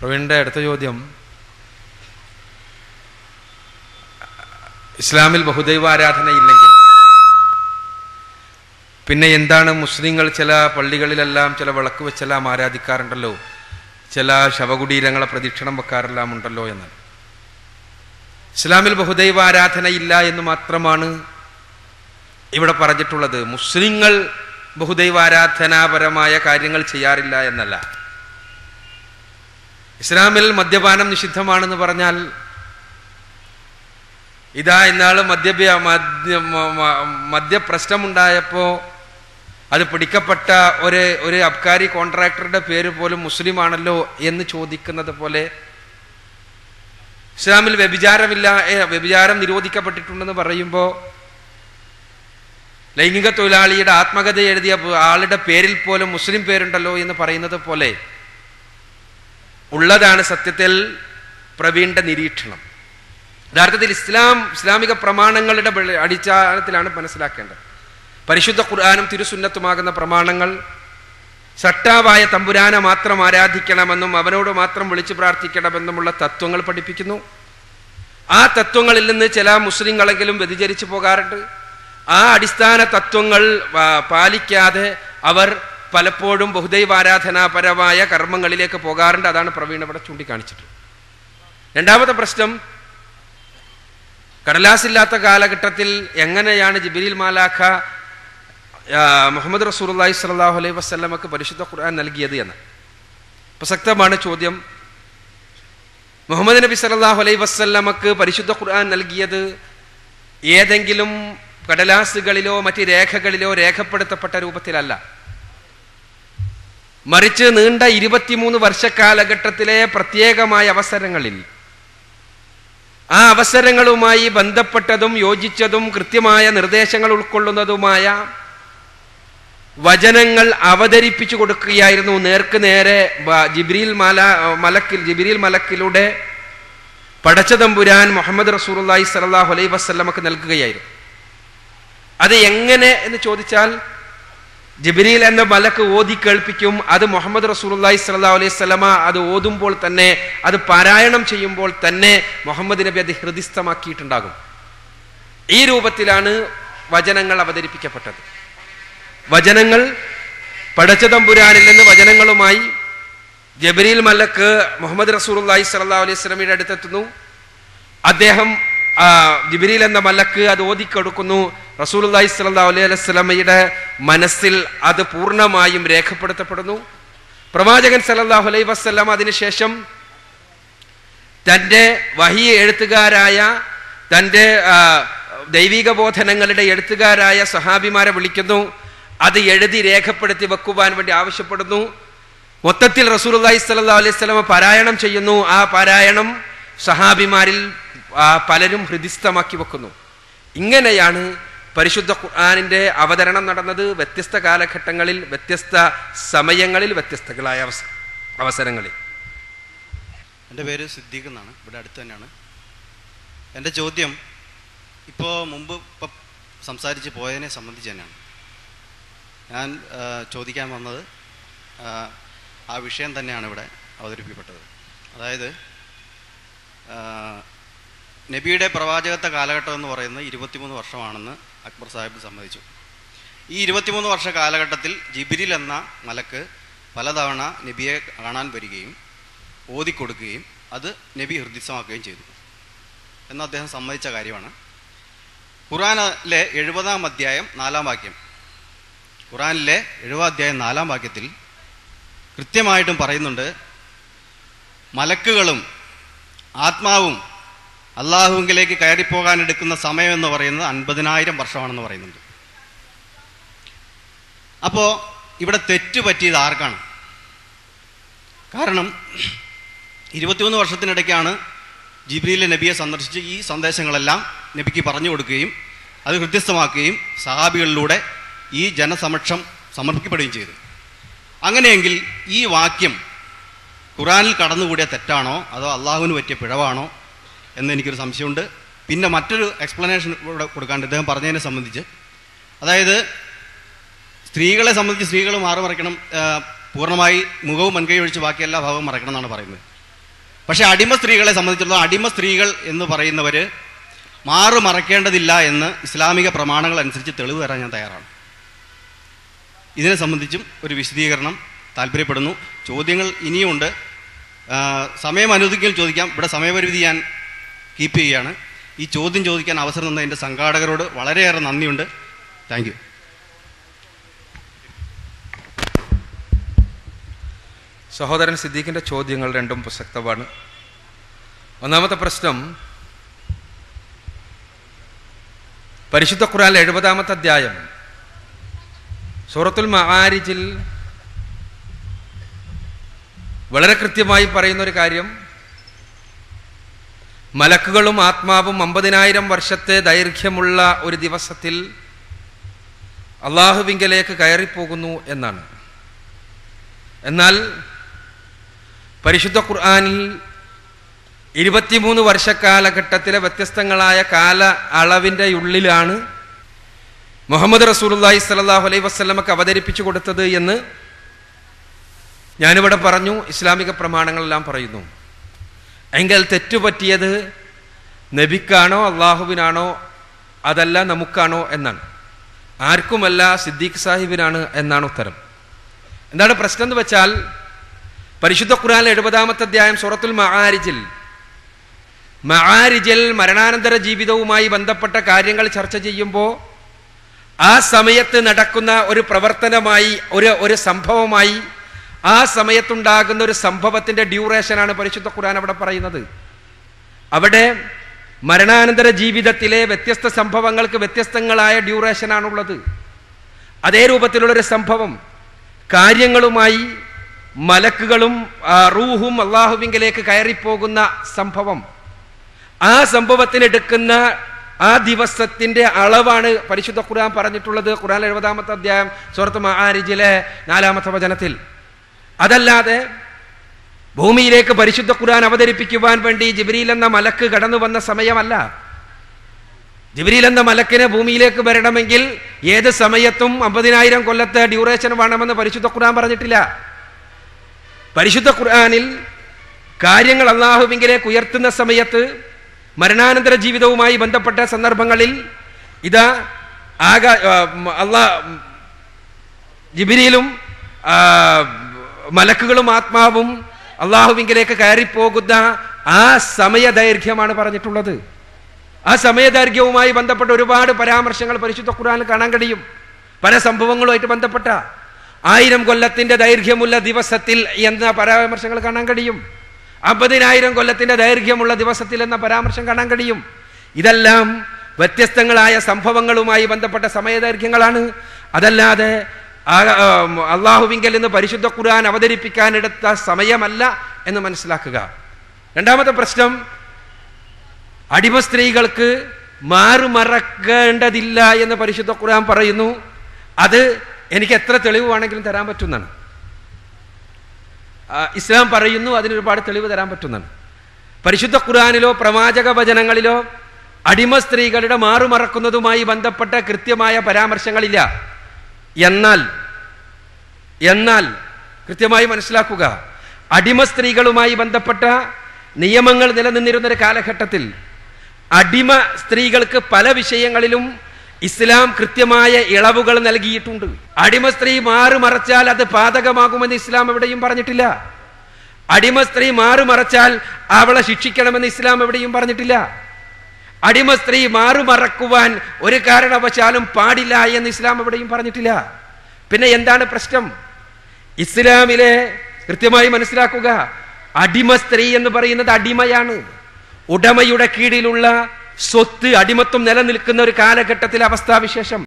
പ്രവീണിൻ്റെ അടുത്ത ചോദ്യം ഇസ്ലാമിൽ ബഹുദൈവ ആരാധന ഇല്ലെങ്കിൽ പിന്നെ എന്താണ് മുസ്ലിങ്ങൾ ചില പള്ളികളിലെല്ലാം ചില വിളക്ക് വെച്ചെല്ലാം ആരാധിക്കാറുണ്ടല്ലോ ചില ശവകുടീരങ്ങളെ പ്രദക്ഷിണം വെക്കാറെല്ലാം ഉണ്ടല്ലോ എന്ന് ഇസ്ലാമിൽ ബഹുദൈവ ആരാധന ഇല്ല എന്ന് മാത്രമാണ് ഇവിടെ പറഞ്ഞിട്ടുള്ളത് മുസ്ലിങ്ങൾ ബഹുദൈവ ആരാധനാപരമായ കാര്യങ്ങൾ ചെയ്യാറില്ല എന്നല്ല ഇസ്ലാമിൽ മദ്യപാനം നിഷിദ്ധമാണെന്ന് പറഞ്ഞാൽ ഇതാ ഇന്നാള് മദ്യപ മദ്യ മ- മ- മദ്യപ്രശ്നമുണ്ടായപ്പോൾ അത് പിടിക്കപ്പെട്ട ഒരു ഒരു അബ്കാരി കോൺട്രാക്ടറുടെ പേര് പോലും മുസ്ലിം ആണല്ലോ എന്ന് ചോദിക്കുന്നത് പോലെ ഇസ്ലാമിൽ വ്യഭിചാരമില്ല ഏ, വ്യഭിചാരം നിരോധിക്കപ്പെട്ടിട്ടുണ്ടെന്ന് പറയുമ്പോൾ ലൈംഗിക തൊഴിലാളിയുടെ ആത്മകഥ എഴുതിയ ആളുടെ പേരിൽ പോലും മുസ്ലിം പേരുണ്ടല്ലോ എന്ന് പറയുന്നത് പോലെ ഉള്ളതാണ് സത്യത്തിൽ പ്രവീണിന്റെ നിരീക്ഷണം യഥാർത്ഥത്തിൽ ഇസ്ലാം ഇസ്ലാമിക പ്രമാണങ്ങളുടെ വെളി- അടിസ്ഥാനത്തിലാണ് മനസ്സിലാക്കേണ്ടത് പരിശുദ്ധ ഖുർആാനും തിരുസുന്നത്തുമാകുന്ന പ്രമാണങ്ങൾ സട്ടാവായ തമ്പുരാനെ മാത്രം ആരാധിക്കണമെന്നും അവനോട് മാത്രം വിളിച്ചു പ്രാർത്ഥിക്കണമെന്നുമുള്ള തത്വങ്ങൾ പഠിപ്പിക്കുന്നു ആ തത്വങ്ങളിൽ നിന്ന് ചില മുസ്ലിങ്ങളെങ്കിലും വ്യതിചരിച്ചു പോകാറുണ്ട് ആ അടിസ്ഥാന തത്വങ്ങൾ ആ, പാലിക്കാതെ അവർ പലപ്പോഴും ബഹുദൈവാരാധനാപരമായ കർമ്മങ്ങളിലേക്ക് പോകാറുണ്ട് അതാണ് പ്രവീൺ ഇവിടെ ചൂണ്ടിക്കാണിച്ചിട്ടുള്ളത് രണ്ടാമത്തെ പ്രശ്നം കടലാസില്ലാത്ത കാലഘട്ടത്തിൽ എങ്ങനെയാണ് ജിബിരിൽ മാലാഖ ആ, മുഹമ്മദ് റസൂലുള്ളാഹി സ്വല്ലല്ലാഹു അലൈഹി വസല്ലമക്ക് പരിശുദ്ധ ഖുർആൻ നൽകിയത് എന്ന് പ്രസക്തമാണ് ചോദ്യം മുഹമ്മദ് നബി സല്ലല്ലാഹു അലൈഹി വസല്ലമക്ക് പരിശുദ്ധ ഖുർആൻ നൽകിയത് ഏതെങ്കിലും കടലാസുകളിലോ മറ്റ് രേഖകളിലോ രേഖപ്പെടുത്തപ്പെട്ട രൂപത്തിലല്ല മറിച്ച് നീണ്ട ഇരുപത്തിമൂന്ന് വർഷക്കാലഘട്ടത്തിലെ പ്രത്യേകമായ അവസരങ്ങളിൽ ആ അവസരങ്ങളുമായി ബന്ധപ്പെട്ടതും യോജിച്ചതും കൃത്യമായ നിർദ്ദേശങ്ങൾ ഉൾക്കൊള്ളുന്നതുമായ വചനങ്ങൾ അവതരിപ്പിച്ചു കൊടുക്കുകയായിരുന്നു നേർക്ക് നേരെ ബ- ജിബ്രീൽ മല മലക്കിൽ ജിബ്രീൽ മലക്കിലൂടെ പടച്ചതമ്പുരാൻ മുഹമ്മദ് റസൂലുള്ളാഹി സ്വല്ലല്ലാഹു അലൈഹി വസല്ലമക്ക് നൽകുകയായിരുന്നു അത് എങ്ങനെ എന്ന് ചോദിച്ചാൽ ജിബ്രീൽ എന്ന മലക്ക് ഓതി കേൾപ്പിക്കും അത് മുഹമ്മദ് റസൂലുള്ളാഹി സ്വല്ലല്ലാഹു അലൈഹി വസല്ലമ അത് ഓതുമ്പോൾ തന്നെ അത് പാരായണം ചെയ്യുമ്പോൾ തന്നെ മുഹമ്മദ് നബി അത് ഹൃദിസ്ഥമാക്കിയിട്ടുണ്ടാകും ഈ രൂപത്തിലാണ് വചനങ്ങൾ അവതരിപ്പിക്കപ്പെട്ടത് വചനങ്ങൾ പടച്ചതമ്പുരാനിൽ നിന്ന് വചനങ്ങളുമായി ജബരീൽ മലക്ക് മുഹമ്മദ് റസൂലുള്ളാഹി സ്വല്ലല്ലാഹു അലൈഹി വസല്ലമയുടെ അടുത്തെത്തുന്നു അദ്ദേഹം ആ, ജിബിരിൽ എന്ന മലക്ക് അത് ഓതിക്കൊടുക്കുന്നു റസൂലുള്ളാഹി സ്വല്ലല്ലാഹു അലൈഹി വസല്ലമയുടെ മനസ്സിൽ അത് പൂർണ്ണമായും രേഖപ്പെടുത്തപ്പെടുന്നു പ്രവാചകൻ സല്ലല്ലാഹു അലൈഹി വസല്ലം അതിനുശേഷം തൻ്റെ വഹി എഴുത്തുകാരായ തൻ്റെ ആ, ദൈവിക ബോധനങ്ങളുടെ എഴുത്തുകാരായ സഹാബിമാരെ വിളിക്കുന്നു അത് എഴുതി രേഖപ്പെടുത്തി വെക്കുവാൻ വേണ്ടി ആവശ്യപ്പെടുന്നു മൊത്തത്തിൽ റസൂലുള്ളാഹി സ്വല്ലല്ലാഹു അലൈഹി വസല്ലമ പാരായണം ചെയ്യുന്നു ആ പാരായണം സഹാബിമാരിൽ ആ, പലരും ഹൃദിസ്ഥമാക്കി വെക്കുന്നു ഇങ്ങനെയാണ് പരിശുദ്ധ ഖുർആാനിൻ്റെ അവതരണം നടന്നത് വ്യത്യസ്ത കാലഘട്ടങ്ങളിൽ വ്യത്യസ്ത സമയങ്ങളിൽ വ്യത്യസ്തങ്ങളായ അവസ അവസരങ്ങളിൽ എൻ്റെ പേര് സിദ്ദീഖ് എന്നാണ് ഇവിടെ അടുത്ത് തന്നെയാണ് എൻ്റെ ചോദ്യം ഇപ്പോൾ മുമ്പ് ഇപ്പം സംസാരിച്ച് പോയതിനെ സംബന്ധിച്ച് തന്നെയാണ് ഞാൻ ആ, ചോദിക്കാൻ വന്നത് ആ, ആ വിഷയം തന്നെയാണ് ഇവിടെ അവതരിപ്പിക്കപ്പെട്ടത് അതായത് ആ, നബിയുടെ പ്രവാചകത്വ കാലഘട്ടം എന്ന് പറയുന്നത് ഇരുപത്തിമൂന്ന് വർഷമാണെന്ന് അക്ബർ സാഹിബ് സമ്മതിച്ചു ഈ ഇരുപത്തിമൂന്ന് വർഷ കാലഘട്ടത്തിൽ ജിബിരിൽ എന്ന മലക്ക് പലതവണ നബിയെ കാണാൻ വരികയും ഓതിക്കൊടുക്കുകയും അത് നബി ഹൃദിസ്ഥമാക്കുകയും ചെയ്തു എന്ന് അദ്ദേഹം സമ്മതിച്ച കാര്യമാണ് ഖുറാനിലെ എഴുപതാം അധ്യായം നാലാം വാക്യം ഖുറാനിലെ എഴുപതാം അധ്യായം നാലാം വാക്യത്തിൽ കൃത്യമായിട്ടും പറയുന്നുണ്ട് മലക്കുകളും ആത്മാവും അള്ളാഹുവിലേക്ക് കയറിപ്പോകാൻ എടുക്കുന്ന സമയം എന്ന് പറയുന്നത് അൻപതിനായിരം വർഷമാണെന്ന് പറയുന്നുണ്ട് അപ്പോൾ ഇവിടെ തെറ്റ് പറ്റിയത് ആർക്കാണ് കാരണം ഇരുപത്തിമൂന്ന് വർഷത്തിനിടയ്ക്കാണ് ജിബ്രീലെ നബിയെ സന്ദർശിച്ച് ഈ സന്ദേശങ്ങളെല്ലാം നബിക്ക് പറഞ്ഞു കൊടുക്കുകയും അത് ഹൃദ്യസ്ഥമാക്കുകയും സഹാബികളിലൂടെ ഈ ജനസമക്ഷം സമർപ്പിക്കപ്പെടുകയും ചെയ്തു അങ്ങനെയെങ്കിൽ ഈ വാക്യം ഖുറാനിൽ കടന്നുകൂടിയ തെറ്റാണോ അതോ അള്ളാഹുവിന് പറ്റിയ പിഴവാണോ എന്ന് എനിക്കൊരു സംശയമുണ്ട് പിന്നെ മറ്റൊരു എക്സ്പ്ലനേഷൻ ഇവിടെ കൊടുക്കാണ്ട് ഇദ്ദേഹം പറഞ്ഞതിനെ സംബന്ധിച്ച് അതായത് സ്ത്രീകളെ സംബന്ധിച്ച് സ്ത്രീകൾ മാറി മറയ്ക്കണം ആ, പൂർണ്ണമായി മുഖവും മുൻകൈ ഒഴിച്ച് ബാക്കി എല്ലാ ഭാഗവും മറയ്ക്കണം എന്നാണ് പറയുന്നത് പക്ഷേ അടിമ സ്ത്രീകളെ സംബന്ധിച്ചിടത്തോളം അടിമ സ്ത്രീകൾ എന്ന് പറയുന്നവർ മാറു മറക്കേണ്ടതില്ല എന്ന് ഇസ്ലാമിക പ്രമാണങ്ങൾ അനുസരിച്ച് തെളിവ് തരാൻ ഞാൻ തയ്യാറാണ് ഇതിനെ സംബന്ധിച്ചും ഒരു വിശദീകരണം താല്പര്യപ്പെടുന്നു ചോദ്യങ്ങൾ ഇനിയുമുണ്ട് ആ, സമയം അനുവദിക്കൽ ചോദിക്കാം ഇവിടെ സമയപരിധി ഞാൻ കീപ്പ് ചെയ്യുകയാണ് ഈ ചോദ്യം ചോദിക്കാൻ അവസരം തന്ന എൻ്റെ സംഘാടകരോട് വളരെയേറെ നന്ദിയുണ്ട് താങ്ക് യു സഹോദരൻ സിദ്ദീഖിൻ്റെ ചോദ്യങ്ങൾ രണ്ടും പ്രസക്തമാണ് ഒന്നാമത്തെ പ്രശ്നം പരിശുദ്ധ ഖുറാൻ എഴുപതാമത്തെ അധ്യായം സൂറത്തുൽ മഹാരിജിൽ വളരെ കൃത്യമായി പറയുന്ന ഒരു കാര്യം മലക്കുകളും ആത്മാവും അമ്പതിനായിരം വർഷത്തെ ദൈർഘ്യമുള്ള ഒരു ദിവസത്തിൽ അള്ളാഹുവിങ്കലേക്ക് കയറിപ്പോകുന്നു എന്നാണ് എന്നാൽ പരിശുദ്ധ ഖുർആാനിൽ ഇരുപത്തിമൂന്ന് വർഷക്കാലഘട്ടത്തിലെ വ്യത്യസ്തങ്ങളായ കാല അളവിൻ്റെ ഉള്ളിലാണ് മുഹമ്മദ് റസൂലുള്ളാഹി സ്വല്ലല്ലാഹു അലൈഹി വസല്ലമക്ക് അവതരിപ്പിച്ചു കൊടുത്തത് എന്ന് ഞാനിവിടെ പറഞ്ഞു ഇസ്ലാമിക പ്രമാണങ്ങളെല്ലാം പറയുന്നു എങ്കിൽ തെറ്റുപറ്റിയത് നബിക്കാണോ അള്ളാഹുവിനാണോ അതല്ല നമുക്കാണോ എന്നാണ് ആർക്കുമല്ല സിദ്ദീഖ് സാഹിബിനാണ് എന്നാണ് ഉത്തരം എന്താണ് പ്രശ്നം എന്ന് വെച്ചാൽ പരിശുദ്ധ ഖുർആൻ എഴുപതാമത്തെ അധ്യായം സൂറത്തുൽ മഹാരിജിൽ മഹാരിജിൽ മരണാനന്തര ജീവിതവുമായി ബന്ധപ്പെട്ട കാര്യങ്ങൾ ചർച്ച ചെയ്യുമ്പോൾ ആ സമയത്ത് നടക്കുന്ന ഒരു പ്രവർത്തനമായി ഒരു ഒരു സംഭവമായി ആ സമയത്തുണ്ടാകുന്ന ഒരു സംഭവത്തിന്റെ ഡ്യൂറേഷനാണ് പരിശുദ്ധ ഖുർആൻ അവിടെ പറയുന്നത് അവിടെ മരണാനന്തര ജീവിതത്തിലെ വ്യത്യസ്ത സംഭവങ്ങൾക്ക് വ്യത്യസ്തങ്ങളായ ഡ്യൂറേഷനാണുള്ളത് അതേ രൂപത്തിലുള്ളൊരു സംഭവം കാര്യങ്ങളുമായി മലക്കുകളും ആ, റൂഹും അള്ളാഹുവിങ്കിലേക്ക് കയറിപ്പോകുന്ന സംഭവം ആ സംഭവത്തിനെടുക്കുന്ന ആ ദിവസത്തിന്റെ അളവാണ് പരിശുദ്ധ ഖുർആൻ പറഞ്ഞിട്ടുള്ളത് ഖുർആൻ എഴുപതാമത്തെ അധ്യായം സുഹൃത്ത് മഹാരിജിലെ നാലാമത്തെ വചനത്തിൽ അതല്ലാതെ ഭൂമിയിലേക്ക് പരിശുദ്ധ ഖുർആൻ അവതരിപ്പിക്കുവാൻ വേണ്ടി ജിബ്രീൽ എന്ന മലക്ക് കടന്നു വന്ന സമയമല്ല ജിബ്രീൽ എന്ന മലക്കിന് ഭൂമിയിലേക്ക് വരണമെങ്കിൽ ഏത് സമയത്തും അമ്പതിനായിരം കൊല്ലത്തെ ഡ്യൂറേഷൻ വേണമെന്ന് പരിശുദ്ധ ഖുർആൻ പറഞ്ഞിട്ടില്ല പരിശുദ്ധ ഖുർആനിൽ കാര്യങ്ങൾ അള്ളാഹുവിങ്കിലേക്ക് ഉയർത്തുന്ന സമയത്ത് മരണാനന്തര ജീവിതവുമായി ബന്ധപ്പെട്ട സന്ദർഭങ്ങളിൽ ഇതാ ആക അള്ളാ ജിബിരിയിലും ആ, മലക്കുകളും ആത്മാവും അള്ളാഹുവിങ്കിലേക്ക് കയറിപ്പോകുന്ന ആ സമയദൈർഘ്യമാണ് പറഞ്ഞിട്ടുള്ളത് ആ സമയദൈർഘ്യവുമായി ബന്ധപ്പെട്ട ഒരുപാട് പരാമർശങ്ങൾ പരിശുദ്ധ ഖുർആനിൽ കാണാൻ കഴിയും പല സംഭവങ്ങളുമായിട്ട് ബന്ധപ്പെട്ട ആയിരം കൊല്ലത്തിന്റെ ദൈർഘ്യമുള്ള ദിവസത്തിൽ എന്ന പരാമർശങ്ങൾ കാണാൻ കഴിയും അമ്പതിനായിരം കൊല്ലത്തിന്റെ ദൈർഘ്യമുള്ള ദിവസത്തിൽ എന്ന പരാമർശം കാണാൻ കഴിയും ഇതെല്ലാം വ്യത്യസ്തങ്ങളായ സംഭവങ്ങളുമായി ബന്ധപ്പെട്ട സമയദൈർഘ്യങ്ങളാണ് അതല്ലാതെ ആ- ആ, അള്ളാഹുവിങ്കൽ നിന്ന് പരിശുദ്ധ ഖുർആൻ അവതരിപ്പിക്കാനെടുത്ത സമയമല്ല എന്ന് മനസ്സിലാക്കുക രണ്ടാമത്തെ പ്രശ്നം അടിമ സ്ത്രീകൾക്ക് മാറുമറക്കേണ്ടതില്ല എന്ന് പരിശുദ്ധ ഖുർആൻ പറയുന്നു അത് എനിക്ക് എത്ര തെളിവ് വേണമെങ്കിലും തരാൻ പറ്റുന്നതാണ് ആ, ഇസ്ലാം പറയുന്നു അതിന് ഒരുപാട് തെളിവ് തരാൻ പറ്റുന്നതാണ് പരിശുദ്ധ ഖുർആനിലോ പ്രവാചക വചനങ്ങളിലോ അടിമ സ്ത്രീകളുടെ മാറുമറക്കുന്നതുമായി ബന്ധപ്പെട്ട കൃത്യമായ പരാമർശങ്ങളില്ല എന്നാൽ എന്നാൽ കൃത്യമായി മനസ്സിലാക്കുക അടിമ സ്ത്രീകളുമായി ബന്ധപ്പെട്ട നിയമങ്ങൾ നിലനിന്നിരുന്ന ഒരു കാലഘട്ടത്തിൽ അടിമ സ്ത്രീകൾക്ക് പല വിഷയങ്ങളിലും ഇസ്ലാം കൃത്യമായ ഇളവുകൾ നൽകിയിട്ടുണ്ട് അടിമ സ്ത്രീ മാറുമറച്ചാൽ അത് പാതകമാകുമെന്ന് ഇസ്ലാം എവിടെയും പറഞ്ഞിട്ടില്ല അടിമ സ്ത്രീ മാറുമറച്ചാൽ അവളെ ശിക്ഷിക്കണമെന്ന് ഇസ്ലാം എവിടെയും പറഞ്ഞിട്ടില്ല അടിമ സ്ത്രീ മാറുമറക്കുവാൻ ഒരു കാരണവശാലും പാടില്ല എന്ന് ഇസ്ലാം എവിടെയും പറഞ്ഞിട്ടില്ല പിന്നെ എന്താണ് പ്രശ്നം ഇസ്ലാമിലെ കൃത്യമായി മനസ്സിലാക്കുക അടിമ സ്ത്രീ എന്ന് പറയുന്നത് അടിമയാണ് ഉടമയുടെ കീഴിലുള്ള സ്വത്ത് അടിമത്വം നിലനിൽക്കുന്ന ഒരു കാലഘട്ടത്തിലെ അവസ്ഥാവിശേഷം